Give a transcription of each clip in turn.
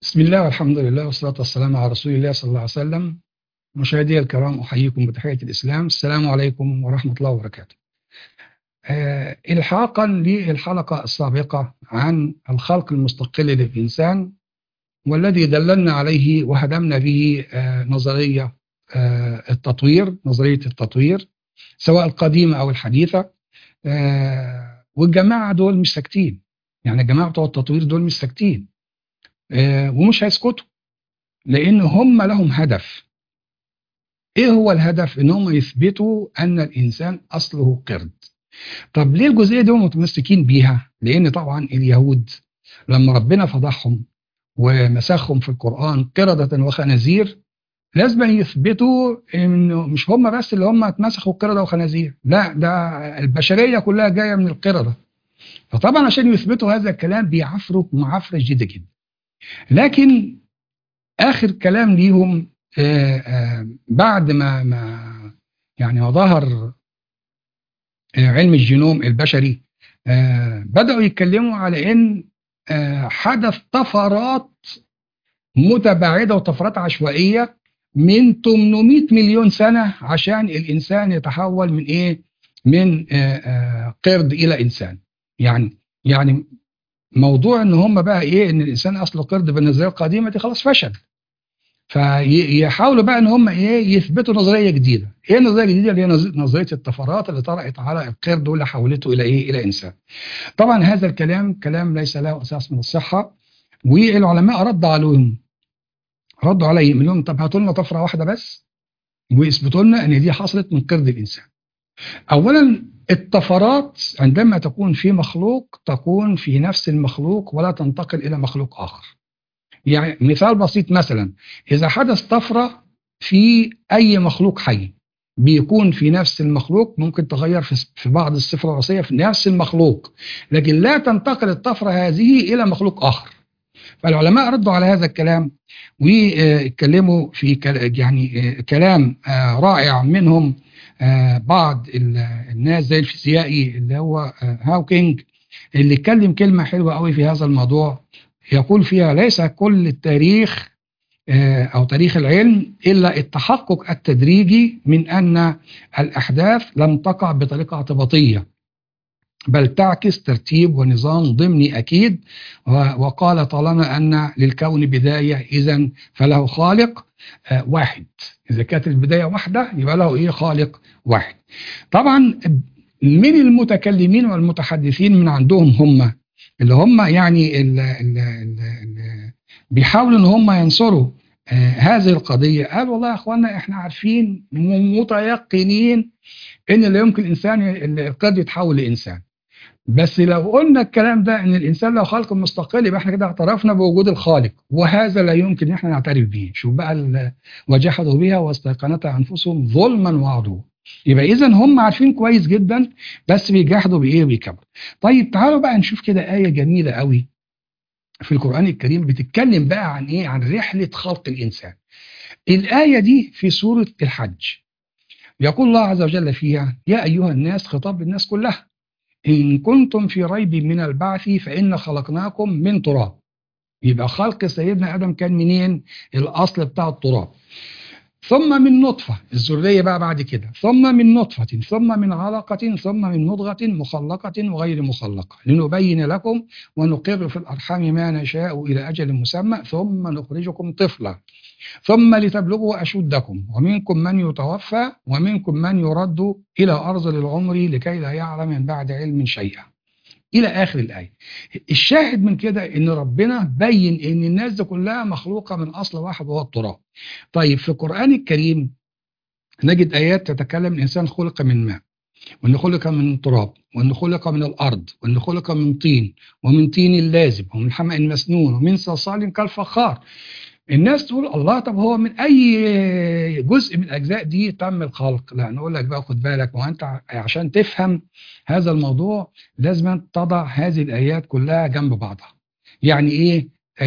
بسم الله والحمد لله والصلاة والسلام على رسول الله صلى الله عليه وسلم مشاهدي الكرام أحييكم بتحية الإسلام السلام عليكم ورحمة الله وبركاته آه إلحاقا للحلقة السابقة عن الخلق المستقل للإنسان والذي دللنا عليه وهدمنا به آه نظرية آه التطوير نظرية التطوير سواء القديمة أو الحديثة آه والجماعة دول مش ساكتين يعني الجماعة بتوع التطوير دول مش ساكتين آه ومش هيسكتوا لان هم لهم هدف ايه هو الهدف ان هم يثبتوا ان الانسان اصله قرد طب ليه الجزئيه دي هم متمسكين بيها لان طبعا اليهود لما ربنا فضحهم ومسخهم في القران قردة وخنازير لازم يثبتوا انه مش هم بس اللي هم اتمسخوا قردة وخنازير لا ده البشريه كلها جايه من القرده فطبعا عشان يثبتوا هذا الكلام بيعفروا معافره جدا جدا لكن اخر كلام ليهم آآ آآ بعد ما ما يعني ما ظهر علم الجينوم البشري بداوا يتكلموا على ان حدث طفرات متباعده وطفرات عشوائيه من 800 مليون سنه عشان الانسان يتحول من ايه؟ من قرد الى انسان. يعني يعني موضوع ان هم بقى ايه ان الانسان اصله قرد بالنظريه القديمه دي خلاص فشل فيحاولوا بقى ان هم ايه يثبتوا نظريه جديده ايه النظريه الجديده اللي هي نظريه الطفرات اللي طرأت على القرد واللي حولته الى ايه الى انسان طبعا هذا الكلام كلام ليس له اساس من الصحه والعلماء ردوا عليهم ردوا عليهم لهم طب هاتوا لنا طفره واحده بس ويثبتوا لنا ان دي حصلت من قرد الانسان اولا الطفرات عندما تكون في مخلوق تكون في نفس المخلوق ولا تنتقل الى مخلوق اخر. يعني مثال بسيط مثلا اذا حدث طفره في اي مخلوق حي بيكون في نفس المخلوق ممكن تغير في بعض الصفه الوراثيه في نفس المخلوق لكن لا تنتقل الطفره هذه الى مخلوق اخر. فالعلماء ردوا على هذا الكلام واتكلموا في يعني كلام رائع منهم آه بعض الناس زي الفيزيائي اللي هو آه هاوكينج اللي اتكلم كلمة حلوة قوي في هذا الموضوع يقول فيها ليس كل التاريخ آه أو تاريخ العلم إلا التحقق التدريجي من أن الأحداث لم تقع بطريقة اعتباطية بل تعكس ترتيب ونظام ضمني أكيد وقال طالما أن للكون بداية إذا فله خالق واحد إذا كانت البداية واحدة يبقى له إيه خالق واحد طبعا من المتكلمين والمتحدثين من عندهم هم اللي هم يعني ال ال ال ال بيحاولوا ان هم ينصروا آه هذه القضية قال والله يا اخوانا احنا عارفين متيقنين ان لا يمكن الانسان القرد يتحول لانسان بس لو قلنا الكلام ده ان الانسان لو خلق مستقل يبقى احنا كده اعترفنا بوجود الخالق وهذا لا يمكن ان احنا نعترف به شوف بقى وجحدوا بها واستيقنتها انفسهم ظلما وعدوا يبقى اذا هم عارفين كويس جدا بس بيجحدوا بايه وبيكبروا طيب تعالوا بقى نشوف كده ايه جميله قوي في القران الكريم بتتكلم بقى عن ايه عن رحله خلق الانسان الايه دي في سوره الحج يقول الله عز وجل فيها يا ايها الناس خطاب للناس كلها إن كنتم في ريب من البعث فإن خلقناكم من تراب يبقى خلق سيدنا آدم كان منين الأصل بتاع التراب ثم من نطفة الذرية بقى بعد كده ثم من نطفة ثم من علقة ثم من مضغة مخلقة وغير مخلقة لنبين لكم ونقر في الأرحام ما نشاء إلى أجل مسمى ثم نخرجكم طفلا ثم لتبلغوا أشدكم ومنكم من يتوفى ومنكم من يرد إلى أرض العمر لكي لا يعلم من بعد علم شيئا إلى آخر الآية الشاهد من كده إن ربنا بين إن الناس دي كلها مخلوقة من أصل واحد وهو التراب طيب في القرآن الكريم نجد آيات تتكلم الإنسان خلق من ماء وأنه خلق من تراب وأنه خلق من الأرض وأنه خلق من طين ومن طين اللازب ومن حمأ مسنون ومن صلصال كالفخار الناس تقول الله طب هو من اي جزء من الاجزاء دي تم الخلق لا نقول لك بقى خد بالك وانت عشان تفهم هذا الموضوع لازم تضع هذه الايات كلها جنب بعضها يعني ايه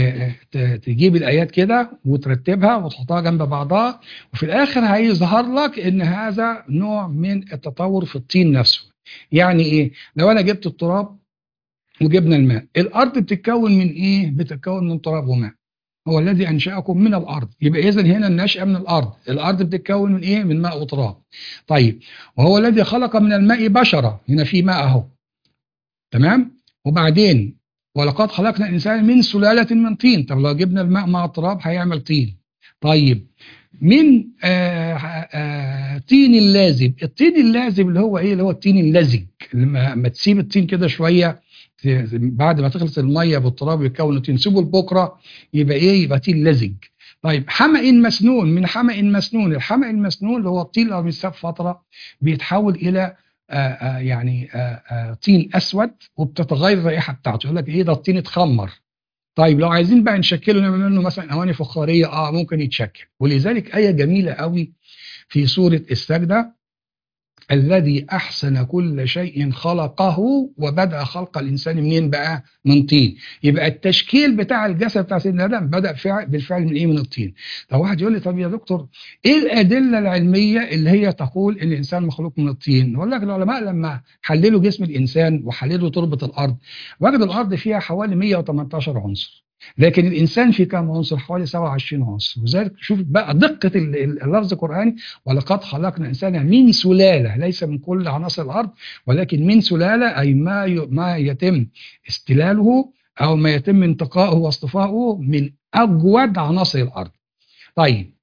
تجيب الايات كده وترتبها وتحطها جنب بعضها وفي الاخر هيظهر لك ان هذا نوع من التطور في الطين نفسه يعني ايه لو انا جبت التراب وجبنا الماء الارض بتتكون من ايه بتتكون من تراب وماء هو الذي انشاكم من الارض يبقى اذا هنا النشأة من الارض الارض بتتكون من ايه من ماء وتراب طيب وهو الذي خلق من الماء بشرة هنا في ماء اهو تمام وبعدين ولقد خلقنا الانسان من سلالة من طين طب لو جبنا الماء مع التراب هيعمل طين طيب من آه آه طين اللازب الطين اللازب اللي هو ايه اللي هو الطين اللزج لما ما تسيب الطين كده شويه بعد ما تخلص الميه بالتراب يتكون طين سيبه لبكره يبقى ايه يبقى طين لزج طيب حمأ مسنون من حمأ مسنون الحمأ المسنون اللي هو الطين اللي بيتساب فتره بيتحول الى آآ آآ يعني آآ طين اسود وبتتغير الرائحه بتاعته يقول لك ايه ده الطين اتخمر طيب لو عايزين بقى نشكله نعمل منه مثلا اواني فخاريه اه ممكن يتشكل ولذلك ايه جميله قوي في سوره السجده الذي احسن كل شيء خلقه وبدا خلق الانسان منين بقى من طين يبقى التشكيل بتاع الجسد بتاع سيدنا ادم بدا فعل بالفعل من ايه من الطين طب واحد يقول لي طب يا دكتور ايه الادله العلميه اللي هي تقول ان الانسان مخلوق من الطين نقول لك العلماء لما حللوا جسم الانسان وحللوا تربه الارض وجدوا الارض فيها حوالي 118 عنصر لكن الانسان في كم عنصر حوالي 27 عنصر وذلك شوف بقى دقه اللفظ القراني ولقد خلقنا الانسان من سلاله ليس من كل عناصر الارض ولكن من سلاله اي ما ما يتم استلاله او ما يتم انتقائه واصطفائه من اجود عناصر الارض طيب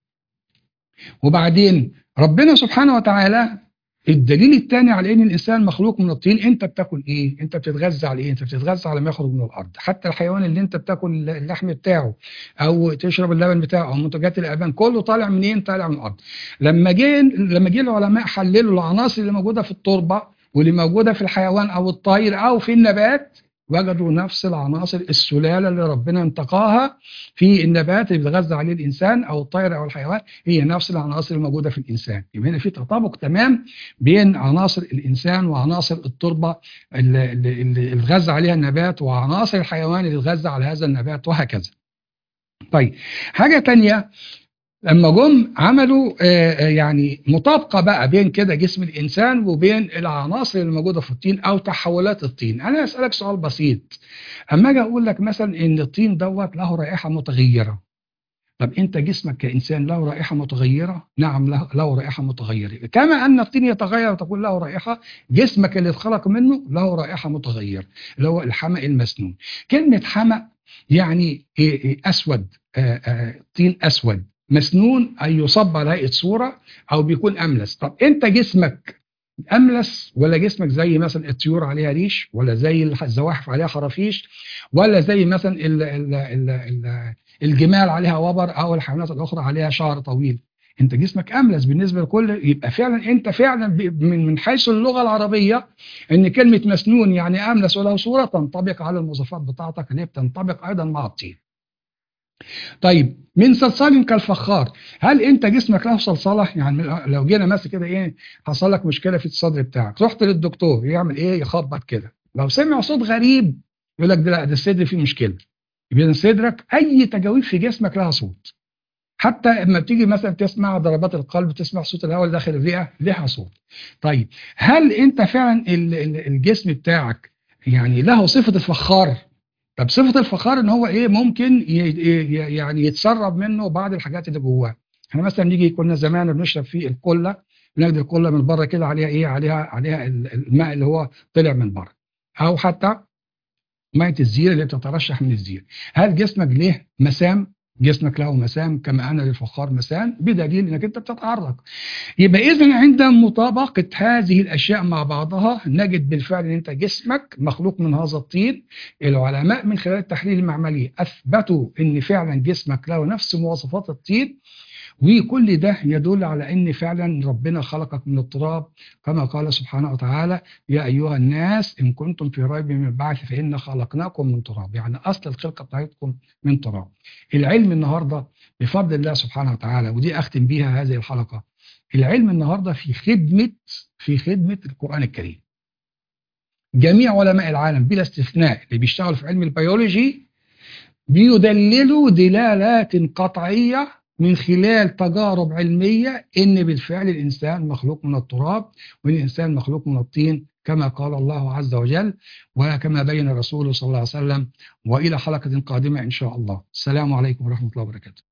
وبعدين ربنا سبحانه وتعالى الدليل الثاني على ان الانسان مخلوق من الطين انت بتاكل ايه انت بتتغذى على ايه انت بتتغذى على ما يخرج من الارض حتى الحيوان اللي انت بتاكل اللحم بتاعه او تشرب اللبن بتاعه او منتجات الالبان كله طالع منين طالع من الارض لما جه لما جه العلماء حللوا العناصر اللي موجوده في التربه واللي موجوده في الحيوان او الطير او في النبات وجدوا نفس العناصر السلاله اللي ربنا انتقاها في النبات اللي بيتغذى عليه الانسان او الطير او الحيوان هي نفس العناصر الموجوده في الانسان يبقى هنا في تطابق تمام بين عناصر الانسان وعناصر التربه اللي, اللي, اللي اتغذى عليها النبات وعناصر الحيوان اللي اتغذى على هذا النبات وهكذا. طيب حاجه ثانيه لما جم عملوا يعني مطابقه بقى بين كده جسم الانسان وبين العناصر اللي موجوده في الطين او تحولات الطين انا اسالك سؤال بسيط اما اجي اقول لك مثلا ان الطين دوت له رائحه متغيره طب انت جسمك كانسان له رائحه متغيره نعم له, له رائحه متغيره كما ان الطين يتغير وتكون له رائحه جسمك اللي اتخلق منه له رائحه متغيره اللي هو الحمأ المسنون كلمه حمأ يعني اسود طين اسود مسنون أي يصب على هيئة صورة أو بيكون أملس طب أنت جسمك أملس ولا جسمك زي مثلا الطيور عليها ريش ولا زي الزواحف عليها خرافيش ولا زي مثلا ال ال ال ال الجمال عليها وبر أو الحيوانات الأخرى عليها شعر طويل انت جسمك املس بالنسبه لكل يبقى فعلا انت فعلا من من حيث اللغه العربيه ان كلمه مسنون يعني املس وله صوره تنطبق على المواصفات بتاعتك اللي هي بتنطبق ايضا مع الطين طيب من صلصال كالفخار هل انت جسمك له صلصله يعني لو جينا مثلا كده ايه حصل لك مشكله في الصدر بتاعك رحت للدكتور يعمل ايه يخبط كده لو سمع صوت غريب يقول لك ده لا ده الصدر فيه مشكله يبقى صدرك اي تجاويف في جسمك لها صوت حتى لما بتيجي مثلا تسمع ضربات القلب تسمع صوت الهواء اللي داخل الرئه لها صوت طيب هل انت فعلا الجسم بتاعك يعني له صفه الفخار طب صفة الفخار ان هو ايه ممكن يعني يتسرب منه بعض الحاجات اللي جواه احنا مثلا نيجي كنا زمان بنشرب فيه القله بناخد القله من بره كده عليها ايه عليها عليها الماء اللي هو طلع من بره او حتى ميه الزير اللي بتترشح من الزير هل جسمك ليه مسام جسمك له مسام كما ان للفخار مسام بدليل انك انت بتتحرك يبقى اذا عند مطابقه هذه الاشياء مع بعضها نجد بالفعل ان انت جسمك مخلوق من هذا الطين العلماء من خلال التحليل المعملي اثبتوا ان فعلا جسمك له نفس مواصفات الطين وكل ده يدل على ان فعلا ربنا خلقك من التراب كما قال سبحانه وتعالى يا ايها الناس ان كنتم في ريب من البعث فانا خلقناكم من تراب يعني اصل الخلقه بتاعتكم من تراب العلم النهارده بفضل الله سبحانه وتعالى ودي اختم بيها هذه الحلقه العلم النهارده في خدمه في خدمه القران الكريم جميع علماء العالم بلا استثناء اللي بيشتغلوا في علم البيولوجي بيدللوا دلالات قطعيه من خلال تجارب علمية إن بالفعل الإنسان مخلوق من التراب والإنسان مخلوق من الطين كما قال الله عز وجل وكما بين رسوله صلى الله عليه وسلم وإلى حلقة قادمة إن شاء الله السلام عليكم ورحمة الله وبركاته